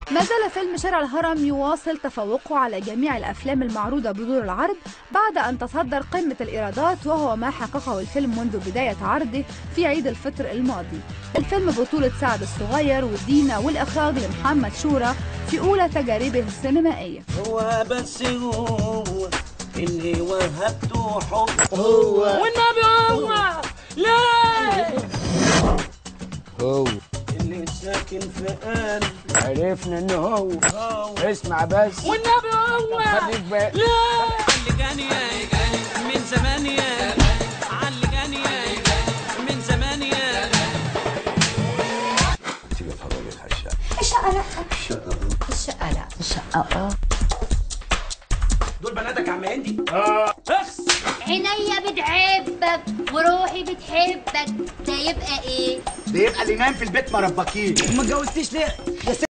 ما زال فيلم شارع الهرم يواصل تفوقه على جميع الأفلام المعروضة بدور العرض بعد أن تصدر قمة الإيرادات وهو ما حققه الفيلم منذ بداية عرضه في عيد الفطر الماضي الفيلم بطولة سعد الصغير ودينا والإخراج لمحمد شورى في أولى تجاربه السينمائية هو بس هو اللي وهبته حب هو والنبي هو ليه هو اللي ساكن في قلبي عرفنا انه هو هو اسمع بس والنبي هو خليك بقى ليه علي جانية من زمان يا علي جانية من زمان يا الشقة لا الشقة لا الشقة اه دول بناتك يا عم هندي عينيا بتحبك وروحي بتحبك ده يبقى ايه ده يبقى اللي نايم في البيت ما ربكيش ما اتجوزتيش ليه